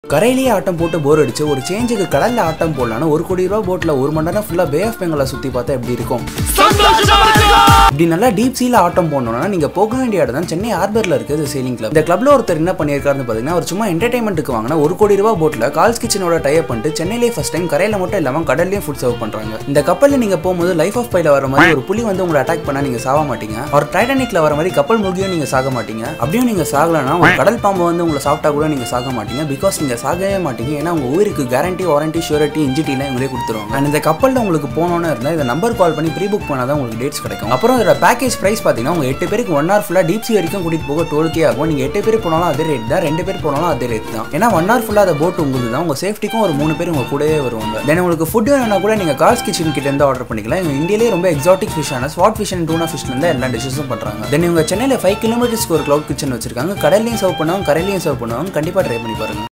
கரையிலேயே ஆட்டம் போட்டு போர் அடிச்சு ஒரு சேஞ்சுக்கு கடல்ல ஆட்டம் போடலான்னு ஒரு கோடி ரூபா போட்ல ஒரு மணி நேரம் ஃபுல்லா பே ஆஃப் பெங்காலை சுத்தி பார்த்தா எப்படி இருக்கும் இப்படி நல்லா டீப் சீல ஆட்டம் போடணும்னா நீங்க போக வேண்டிய இடம் தான் சென்னை ஹார்பர்ல இருக்குது சேலிங் கிளப் இந்த கிளப்ல ஒருத்தர் என்ன பண்ணியிருக்காருன்னு பாத்தீங்கன்னா அவர் சும்மா என்டர்டைன்மெண்ட்டுக்கு வாங்கினா ஒரு கோடி ரூபா போட்ல கால்ஸ் கிச்சனோட டைப் பண்ணிட்டு சென்னையிலே ஃபர்ஸ்ட் டைம் கரையில மட்டும் இல்லாம கடல்லையும் ஃபுட் சர்வ் பண்றாங்க இந்த கப்பல்ல நீங்க போகும்போது லைஃப் ஆஃப் பைல வர மாதிரி ஒரு புலி வந்து உங்களை அட்டாக் பண்ணா நீங்க சாக மாட்டீங்க ஒரு டைட்டானிக்ல வர மாதிரி கப்பல் மூழ்கியும் நீங்க சாக மாட்டீங்க அப்படியும் நீங்க சாகலனா ஒரு கடல் பாம்பு வந்து உங்களை சாப்பிட்டா கூட நீங்க சாக மாட்டீங்க பிகாஸ் நீங்க சாகவே மாட்டீங்க ஏன்னா உங்க உயிருக்கு கேரண்டி வாரண்டி ஷூரிட்டி இன்ஜிட்டிலாம் இவங்களே கொடுத்துருவாங்க அண்ட் இந்த கப்பல்ல உங்களுக்கு போனோன்னு இருந்தால் இந்த நம்பர் கால் பண்ணி ப்ரீ புக் பண்ணாதான் உங்களுக்கு டேட்ஸ் கிடைக்கும் அப்புறம் இதோட பேக்கேஜ் பிரைஸ் பார்த்தீங்கன்னா உங்க எட்டு பேருக்கு ஒன் ஹவர் ஃபுல்லாக டீப் சி வரைக்கும் கூட்டிட்டு போக டுவெல்கே ஆகும் நீங்க எட்டு பேர் போனாலும் அதே ரேட் தான் ரெண்டு பேர் போனாலும் அதே ரேட் தான் ஏன்னா ஒன் ஹவர் ஃபுல்லாக அந்த போட் உங்களுக்கு தான் உங்க சேஃப்டிக்கும் ஒரு மூணு பேர் உங்க கூடவே வருவாங்க தென் உங்களுக்கு ஃபுட் வேணும்னா கூட நீங்க கால்ஸ் கிச்சன் கிட்ட இருந்து ஆர்டர் பண்ணிக்கலாம் இவங்க இந்தியாலே ரொம்ப எக்ஸாட்டிக் ஃபிஷ்ஷான ஸ்வாட் ஃபிஷ் அண்ட் டூனா ஃபிஷ்ல இருந்து எல்லா டிஷ்ஷஸும் பண்றாங்க தென் இவங்க சென்னையில் ஃபைவ் கிலோமீட்டர்ஸ்க்கு ஒரு க்ளவுட் கிச்சன் வச்சிருக்காங்க கடல்லையும் சர்வ் பண்ணுவாங்க கரையிலையும் சர்வ் பண்ணுவாங்க கண்டிப்பா ட்ரை பண்ணி பாருங்க